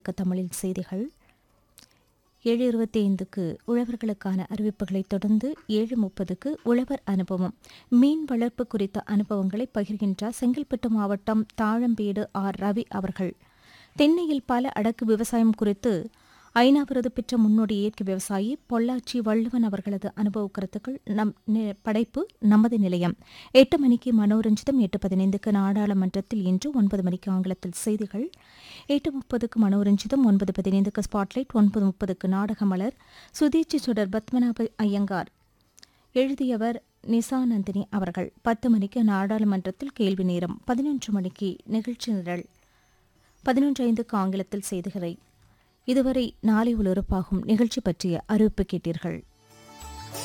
தமிழில் செய்திகள் ஏழு இருபத்தி ஐந்துக்கு உழவர்களுக்கான அறிவிப்புகளைத் தொடர்ந்து ஏழு முப்பதுக்கு உழவர் அனுபவம் மீன் வளர்ப்பு குறித்த அனுபவங்களை பகிர்கின்றார் செங்கல்பட்டு மாவட்டம் தாழம்பேடு ஆர் ரவி அவர்கள் தென்னையில் பல அடக்கு விவசாயம் குறித்து ஐநா விருது பெற்ற முன்னோடி இயற்கை விவசாயி பொள்ளாச்சி வள்ளுவன் அவர்களது அனுபவ கருத்துக்கள் நம் நி- படைப்பு நமது நிலையம் எட்டு மணிக்கு மனோரஞ்சிதம் எட்டு பதினைந்துக்கு நாடாளுமன்றத்தில் இன்று ஒன்பது மணிக்கு ஆங்கிலத்தில் செய்திகள் எட்டு முப்பதுக்கு மனோரஞ்சிதம் ஒன்பது பதினைந்துக்கு ஸ்பாட்லைட் ஒன்பது முப்பதுக்கு நாடகமலர் சுதீட்சி சுடர் பத்மநாப ஐயங்கார் எழுதியவர் நிசாநந்தினி அவர்கள் பத்து மணிக்கு நாடாளுமன்றத்தில் கேள்வி நேரம் பதினொன்று மணிக்கு நிகழ்ச்சி நிரல் பதினொன்று ஐந்துக்கு ஆங்கிலத்தில் செய்திகளை இதுவரை நாளை ஒலிபரப்பாகும் நிகழ்ச்சி பற்றிய அறிவிப்பு கேட்டீர்கள்